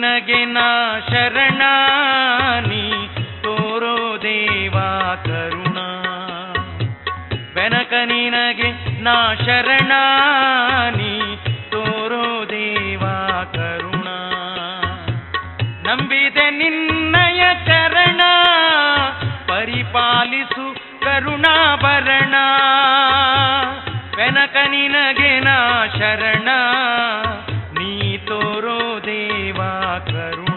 ನಿನಗೆ ನಾ ಶರಣಾನಿ ತೋರೋ ದೇವಾ ಕರುಣ ಬೆನಕ ನಿನಗೆ ನಾ ಶರಣಾನಿ ತೋರೋ ದೇವಾ ಕರುಣ ನಂಬಿದೆ ನಿನ್ನಯ ಚರಣ ಪರಿಪಾಲಿಸು ಕರುಣಾಭರಣ ಬೆನಕ ನಿನಗೆ ನಾ ಶರಣ ನೀ ತೋರೋ ದೇವಾ ಕರುಣ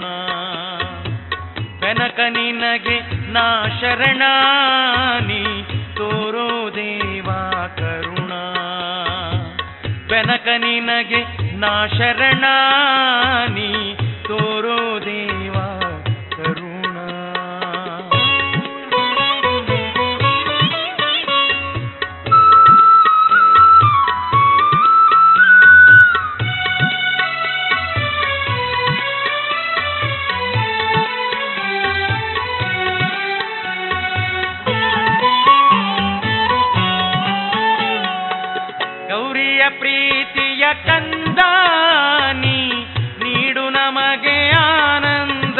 ಬೆನಕ ನಿನಗೆ ನಾ ಶರಣ ನೀ ತೋರೋ ದೇವಾ ಕರುಣ ಬೆನಕ ನಿನಗೆ ನಾ ಶರಣ ನೀ ತೋರೋ ದೇವಾ ಕರುಣ ಗೌರಿಯ ಪ್ರೀತಿಯ ಕಂದಾನಿ ನೀಡು ನಮಗೆ ಆನಂದ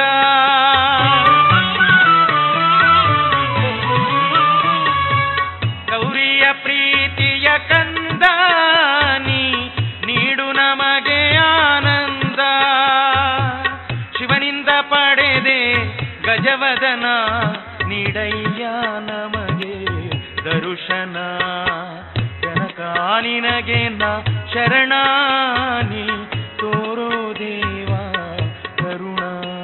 ಗೌರಿಯ ಪ್ರೀತಿಯ ಕಂದಾನಿ ನೀಡು ನಮಗೆ ಆನಂದ ಶಿವನಿಂದ ಪಡೆದೆ ಗಜವದನ ನೀಡಯ್ಯ ನಮಗೆ ದರುಶನ ಜನಕ ನಿನಗೆ ನ ಶರಣಾನಿ ತೋರೋ ದೇವಾ ಕರುಣ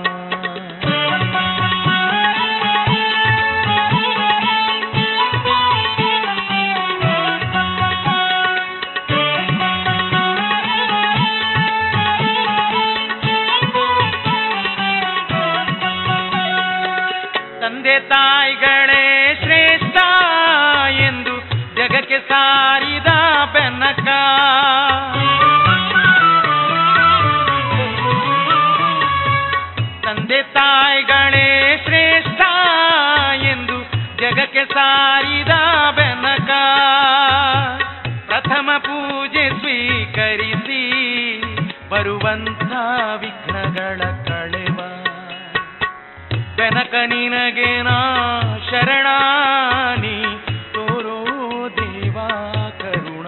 ತಂದೆ ತಾಯಿಗಳೇ ಶ್ರೇಷ್ಠ ಎಂದು ಜಗಕ್ಕೆ ಸಾರಿದ ಬೆನಕ ತಂದೆ ತಾಯಿಗಳೇ ಶ್ರೇಷ್ಠ ಎಂದು ಜಗಕ್ಕೆ ಸಾರಿದ ಬೆನಕ ಪ್ರಥಮ ಪೂಜೆ ಸ್ವೀಕರಿಸಿ ಬರುವಂಥ ವಿಘ್ನಗಳ ಕಳೆವ ಬೆನಕ ನಿನಗೆ ನಾ ಶರಣಾನಿ ತೋರೋ ದೇವಾ ಕರುಣ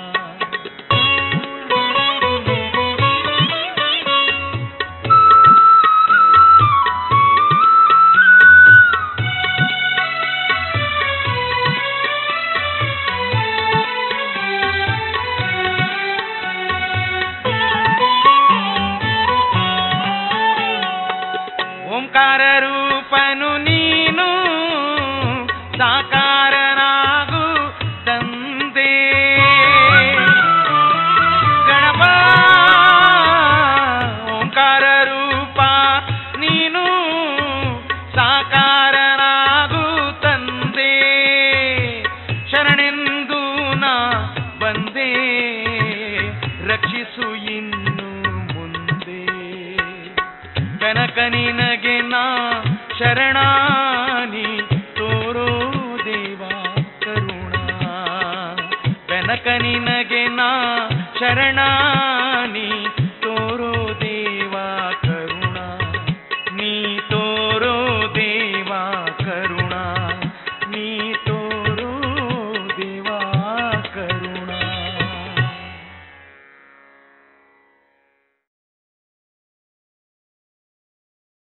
ಓಂಕಾರ ರೂಪನು ನೀನು ಸಾಕಾರನಾಗು ತಂದೆ ಗಣಪ ಓಂಕಾರ ರೂಪ ನೀನು ಸಾಕಾರನಾಗು ತಂದೆ ಶರಣೆಂದು ನಾ ಬಂದೆ ರಕ್ಷಿಸು ಇನ್ನು ಮುಂದೆ ಬೆನಕ ನಿನಗೆ ನಾ ಶರಣಾನಿ ತೋರೋ ದೇವಾ ಕರುಣ ಬೆನಕ ನಿನಗೆ ನಾ ಶರಣ